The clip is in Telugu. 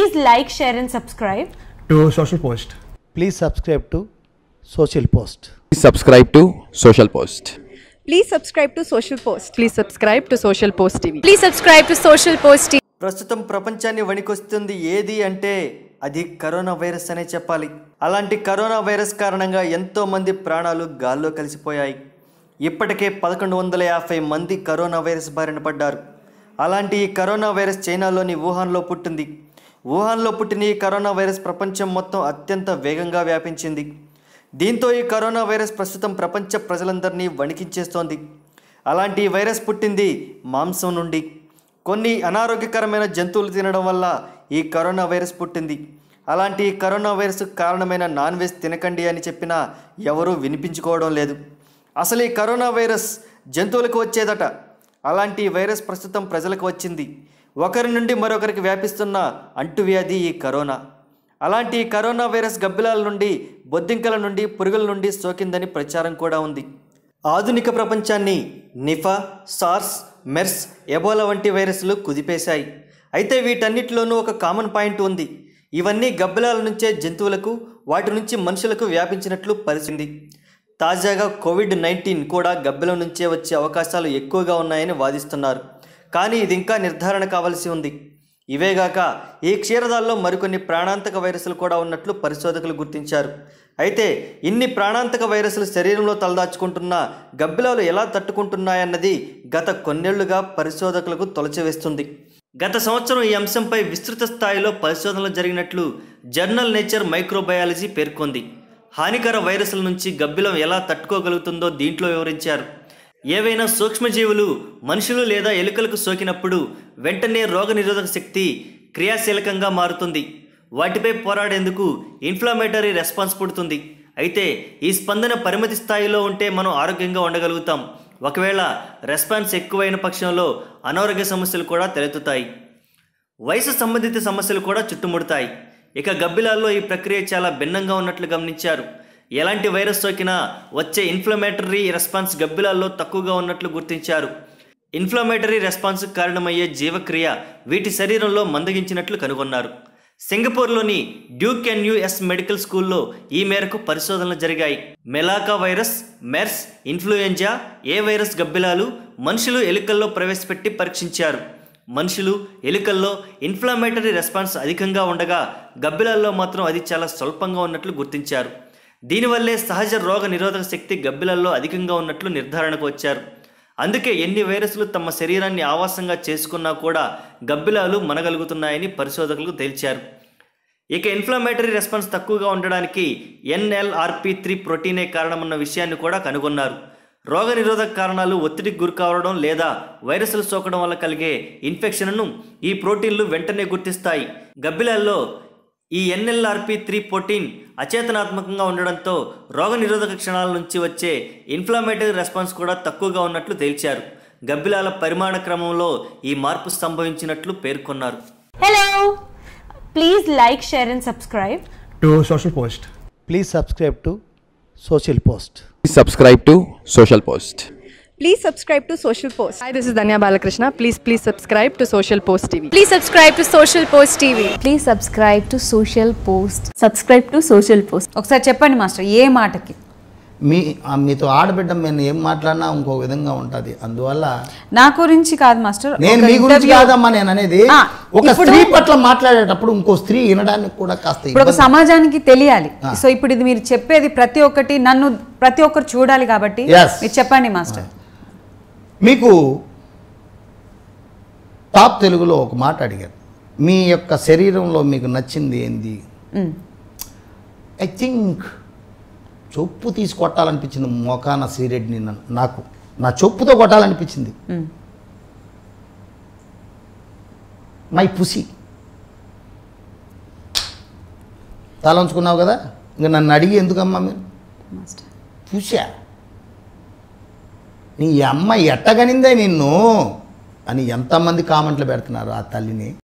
Please like, share, and subscribe. to Social Post. Please subscribe to Social Post. Please subscribe to Social Post. Please subscribe to Social Post. Please subscribe to Social Post TV. Please subscribe to Social Post TV. ప్రస్తుతం ప్రపంచాన్ని వణికొస్తుంది ఏది అంటే అది కరోనా వైరస్ అనే చెప్పాలి అలాంటి కరోనా వైరస్ కారణంగా ఎంతో మంది ప్రాణాలు గాల్లో కలిసిపోయాయి ఇప్పటికే పదకొండు వందల యాభై మంది కరోనా వైరస్ బారిన పడ్డారు అలాంటి ఈ కరోనా వైరస్ చైనాలోని వుహాన్లో పుట్టింది వుహాన్లో పుట్టిన ఈ కరోనా వైరస్ ప్రపంచం మొత్తం అత్యంత వేగంగా వ్యాపించింది దీంతో ఈ కరోనా వైరస్ ప్రస్తుతం ప్రపంచ ప్రజలందరినీ వణికించేస్తోంది అలాంటి ఈ వైరస్ పుట్టింది మాంసం నుండి కొన్ని అనారోగ్యకరమైన జంతువులు తినడం వల్ల ఈ కరోనా వైరస్ పుట్టింది అలాంటి ఈ కరోనా వైరస్ కారణమైన నాన్ వెజ్ తినకండి అని చెప్పినా ఎవరూ వినిపించుకోవడం లేదు అసలు ఈ కరోనా వైరస్ జంతువులకు వచ్చేదట అలాంటి ఈ వైరస్ ప్రస్తుతం ప్రజలకు వచ్చింది ఒకరి నుండి మరొకరికి వ్యాపిస్తున్న అంటువ్యాధి ఈ కరోనా అలాంటి ఈ కరోనా వైరస్ గబ్బిలాల నుండి బొద్దింకల నుండి పురుగుల నుండి సోకిందని ప్రచారం కూడా ఉంది ఆధునిక ప్రపంచాన్ని నిఫా సార్స్ మెర్స్ ఎబోలా వంటి వైరస్లు కుదిపేశాయి అయితే వీటన్నిటిలోనూ ఒక కామన్ పాయింట్ ఉంది ఇవన్నీ గబ్బిలాల నుంచే జంతువులకు వాటి నుంచి మనుషులకు వ్యాపించినట్లు పరిచింది తాజాగా కోవిడ్ నైన్టీన్ కూడా గబ్బిలం నుంచే వచ్చే అవకాశాలు ఎక్కువగా ఉన్నాయని వాదిస్తున్నారు కానీ ఇది ఇంకా నిర్ధారణ కావాల్సి ఉంది ఇవేగాక ఈ క్షీరదాల్లో మరికొన్ని ప్రాణాంతక వైరస్లు కూడా ఉన్నట్లు పరిశోధకులు గుర్తించారు అయితే ఇన్ని ప్రాణాంతక వైరస్లు శరీరంలో తలదాచుకుంటున్న గబ్బిలాలు ఎలా తట్టుకుంటున్నాయన్నది గత కొన్నేళ్లుగా పరిశోధకులకు తొలచివేస్తుంది గత సంవత్సరం ఈ అంశంపై విస్తృత స్థాయిలో పరిశోధనలు జరిగినట్లు జర్నల్ నేచర్ మైక్రోబయాలజీ పేర్కొంది హానికర వైరస్ల నుంచి గబ్బిలం ఎలా తట్టుకోగలుగుతుందో దీంట్లో వివరించారు ఏవైనా సూక్ష్మజీవులు మనుషులు లేదా ఎలుకలకు సోకినప్పుడు వెంటనే రోగనిరోధక శక్తి క్రియాశీలకంగా మారుతుంది వాటిపై పోరాడేందుకు ఇన్ఫ్లమేటరీ రెస్పాన్స్ పుడుతుంది అయితే ఈ స్పందన పరిమితి స్థాయిలో ఉంటే మనం ఆరోగ్యంగా ఉండగలుగుతాం ఒకవేళ రెస్పాన్స్ ఎక్కువైన పక్షంలో అనారోగ్య సమస్యలు కూడా తలెత్తుతాయి వయసు సంబంధిత సమస్యలు కూడా చుట్టుముడతాయి ఇక గబ్బిలాల్లో ఈ ప్రక్రియ చాలా భిన్నంగా ఉన్నట్లు గమనించారు ఎలాంటి వైరస్ సోకినా వచ్చే ఇన్ఫ్లమేటరీ రెస్పాన్స్ గబ్బిలాల్లో తక్కువగా ఉన్నట్లు గుర్తించారు ఇన్ఫ్లమేటరీ రెస్పాన్స్ కారణమయ్యే జీవక్రియ వీటి శరీరంలో మందగించినట్లు కనుగొన్నారు సింగపూర్లోని డ్యూక్ అండ్ యుఎస్ మెడికల్ స్కూల్లో ఈ మేరకు పరిశోధనలు జరిగాయి Melaka virus MERS influenza A virus గబ్బిలాలు మనుషులు ఎలుకల్లో ప్రవేశపెట్టి పరీక్షించారు మనుషులు ఎలుకల్లో ఇన్ఫ్లమేటరీ రెస్పాన్స్ అధికంగా ఉండగా గబ్బిలాల్లో మాత్రం అది చాలా స్వల్పంగా ఉన్నట్లు గుర్తించారు దీనివల్లే సహజ రోగ నిరోధక శక్తి గబ్బిలాల్లో అధికంగా ఉన్నట్లు నిర్ధారణకు వచ్చారు అందుకే ఎన్ని వైరస్లు తమ శరీరాన్ని ఆవాసంగా చేసుకున్నా కూడా గబ్బిలాలు మనగలుగుతున్నాయని పరిశోధకులు తేల్చారు ఇక ఇన్ఫ్లమేటరీ రెస్పాన్స్ తక్కువగా ఉండడానికి ఎన్ఎల్ఆర్పి త్రీ ప్రోటీనే కారణమన్న విషయాన్ని కూడా కనుగొన్నారు రోగనిరోధక కారణాలు ఒత్తిడికి గురికావడం లేదా వైరస్లు సోకడం వల్ల కలిగే ఇన్ఫెక్షన్ను ఈ ప్రోటీన్లు వెంటనే గుర్తిస్తాయి గబ్బిలాల్లో ఈ ఎన్ఎల్ఆర్పి త్రీ ప్రోటీన్ అచేతనాత్మకంగా ఉండడంతో రోగనిరోధక క్షణాల నుంచి వచ్చే ఇన్ఫ్లమేటరీ రెస్పాన్స్ కూడా తక్కువగా ఉన్నట్లు తేల్చారు గబ్బిలాల పరిమాణ క్రమంలో ఈ మార్పు సంభవించినట్లు పేర్కొన్నారు Hello. Please like, share, and subscribe. To Social Post. Please subscribe to Social Post. Please subscribe to Social Post. Please subscribe to Social Post. Hi, this is Danya Balakrishna. Please, please subscribe to Social Post TV. Please subscribe to Social Post TV. Please subscribe to Social Post. Subscribe to social post ఒకసారి చెప్పండి మాస్టర్ ఏ మాటకి మీ ఆ మీతో ఆడబిడ్డ నేను ఏం మాట్లాడినా ఇంకో విధంగా ఉంటుంది అందువల్ల నా గురించి కాదు మాస్టర్ నేను ఒక మీ గురించి interview- కాదమ్మా నేను అనేది ఆ, ఒక ఇప్పుడు- స్త్రీ పట్ల మాట్లాడేటప్పుడు ఇంకో స్త్రీ వినడానికి కూడా కాస్త ఇప్పుడు ఒక ఇబ్బంది. సమాజానికి తెలియాలి ఆ. సో ఇప్పుడు ఇది మీరు చెప్పేది ప్రతి ఒక్కటి నన్ను ప్రతి ఒక్కరు చూడాలి కాబట్టి Yes. మీరు చెప్పండి మాస్టర్ మీకు టాప్ తెలుగులో ఒక మాట అడిగారు మీ యొక్క శరీరంలో మీకు నచ్చింది ఏంది ఐ థింక్ చొప్పు తీసి కొట్టాలనిపించింది మొకాన శ్రీరెడ్డిని నన్ను నాకు నా చొప్పుతో కొట్టాలనిపించింది మై పుసి తలంచుకున్నావు కదా ఇంకా నన్ను అడిగి ఎందుకమ్మా మీరు పుషా నీ అమ్మ ఎట్టగనిందే నిన్ను అని ఎంతమంది కామెంట్లు పెడుతున్నారు ఆ తల్లిని